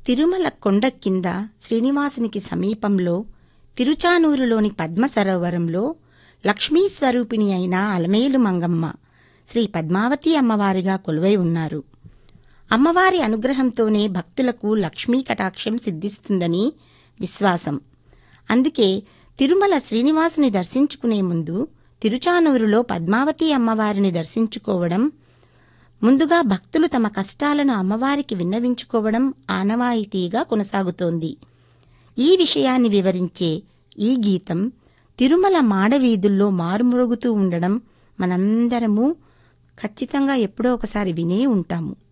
తిరుమల కొండ కింద శ్రీనివాసునికి సమీపంలో తిరుచానూరులోని పద్మ సరోవరంలో లక్ష్మీ స్వరూపిణి అయిన అలమేలు మంగమ్మ శ్రీ పద్మావతి అమ్మవారిగా కొలువై ఉన్నారు అమ్మవారి అనుగ్రహంతోనే భక్తులకు లక్ష్మీ కటాక్షం సిద్ధిస్తుందని విశ్వాసం అందుకే తిరుమల శ్రీనివాసుని దర్శించుకునే ముందు తిరుచానూరులో పద్మావతి అమ్మవారిని దర్శించుకోవడం ముందుగా భక్తులు తమ కష్టాలను అమ్మవారికి విన్నవించుకోవడం ఆనవాయితీగా కొనసాగుతోంది ఈ విషయాన్ని వివరించే ఈ గీతం తిరుమల మాడవీధుల్లో మారుమ్రోగుతూ ఉండడం మనందరము ఖచ్చితంగా ఎప్పుడో ఒకసారి వినే ఉంటాము